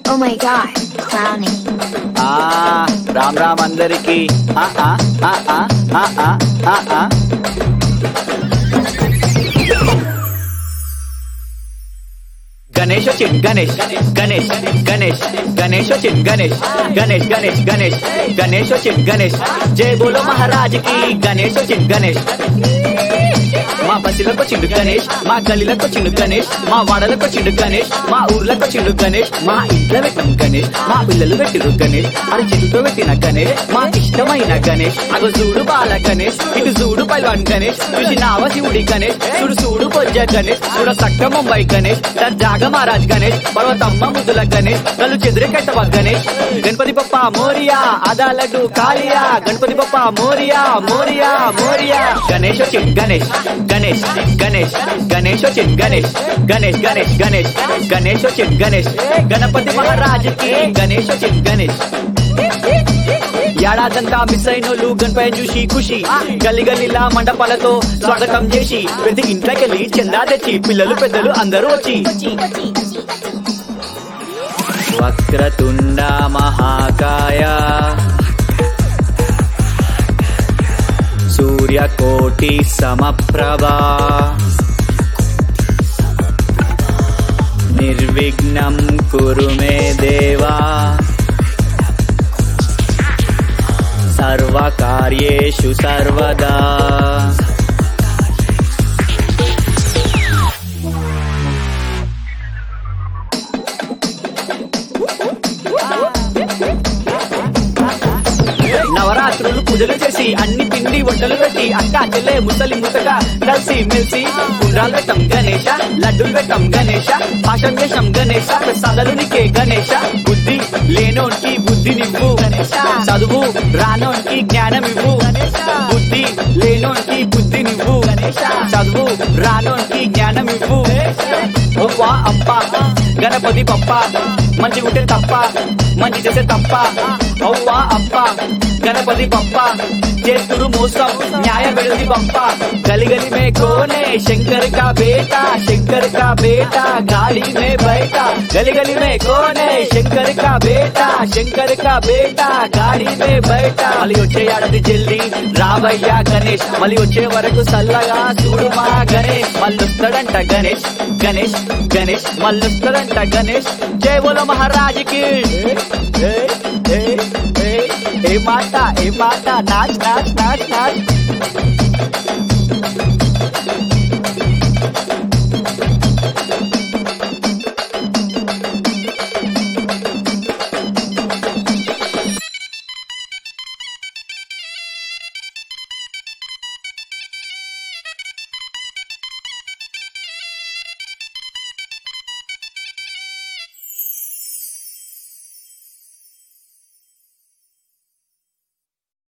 Oh my god, clowning. ఆ రామ్ రామ్ అందరికి ఆ ఆ ఆ ఆ ఆ ఆ ఆ ఆ గణేష్ వచ్చింది గణేష్ గణేష్ గణేష్ గణేష్ వచ్చింది గణేష్ గణేష్ గణేష్ గణేష్ గణేష్ వచ్చింది గణేష్ జై బోలో మహారాజుకి గణేష్ వచ్చింది గణేష్ మా బస్సులకు వచ్చిండు గణేష్ మా గల్లీలకు వచ్చిండు గణేష్ మా వాడలకు వచ్చిండు గణేష్ మా ఊర్లకు వచ్చిండు గణేష్ మా ఇంట్లో పెట్టిన గణేష్ మా పిల్లలు పెట్టిరు గణేష్ అది చేతితో పెట్టిన గణేష్ మా ఇష్టమైన గణేష్ అగో చూడు బాల గణేష్ ఇటు చూడు పైల్వాన్ గణేష్ చూసి నావ శివుడి గణేష్ చూడు చూడు పొజ్జ గణేష్ చూడ సక్క ముంబై గణేష్ జాగ మహారాజ్ గణేష్ పర్వతమ్మ ముద్దుల గణేష్ కళ్ళు చెదిరే కట్టవ గణేష్ గణపతి బప్ప మోరియా ఆదా లడ్డు కాలియా గణపతి బప్ప మోరియా మోరియా మోరియా గణేష్ వచ్చింది గణేష్ గణేష్ గణేష్ గణేష్ వచ్చింది గణేష్ గణేష్ గణేష్ గణేష్ గణేష్ వచ్చింది గణేష్ గణపతి మహారాజుకి గణేష్ వచ్చింది గణేష్ ఏడాదంతా మిస్ అయినోళ్ళు గణపయ్య చూసి ఖుషి గల్లి గల్లీలా మండపాలతో స్వాగతం చేసి ప్రతి ఇంట్లోకెళ్ళి చందా తెచ్చి పిల్లలు పెద్దలు అందరూ వచ్చి వక్రతుండ మహాకాయ సూర్యకోటి సమప్రభా నిర్విఘ్నం కురు మే దేవా సర్వకార్యేషు సర్వదా నవరాత్రులు పూజలు చేసి అన్ని పిండి వంటలు పెట్టి అక్క చెల్లె ముసలి ముతగా కలిసి మెలిసి ఉండ్రాలు పెట్టం గణేష లడ్డూలు పెట్టం గణేష భాషం చేసాం గణేష ప్రసాదాలు నీకే గణేష బుద్ధి లేనోనికి బుద్ధి నివ్వు చదువు రానోనికి జ్ఞానం ఇవ్వు బుద్ధి లేనోనికి బుద్ధి నివ్వు చదువు రానోనికి జ్ఞానం ఇవ్వు ఒవ్వ అప్ప గణపతి పప్ప మంచి ఉంటే తప్ప మంచి చేసే తప్ప ఒవ్వ అప్ప గణపతి పప్ప చేస్తురు మోసం న్యాయ విడది పంప గలి గలి మే కోనే శంకర్ కా బేటా శంకర్ కా బేటా గాడి మే బయట గలి గలి మే కోనే శంకర్ కా బేటా శంకర్ కా బేటా గాడి మే బయట మళ్ళీ వచ్చే ఏడాది జల్ది రావయ్య గణేష్ మళ్ళీ వచ్చే వరకు సల్లగా చూడు మా గణేష్ మళ్ళొస్తాడంట గణేష్ గణేష్ గణేష్ మళ్ళొస్తాడంట గణేష్ జై బోలో మహారాజుకి ఏ, ఏ, ఏ, ఏ మాట ఏ మాట నాచ్ నాచ్ నాచ్ నాచ్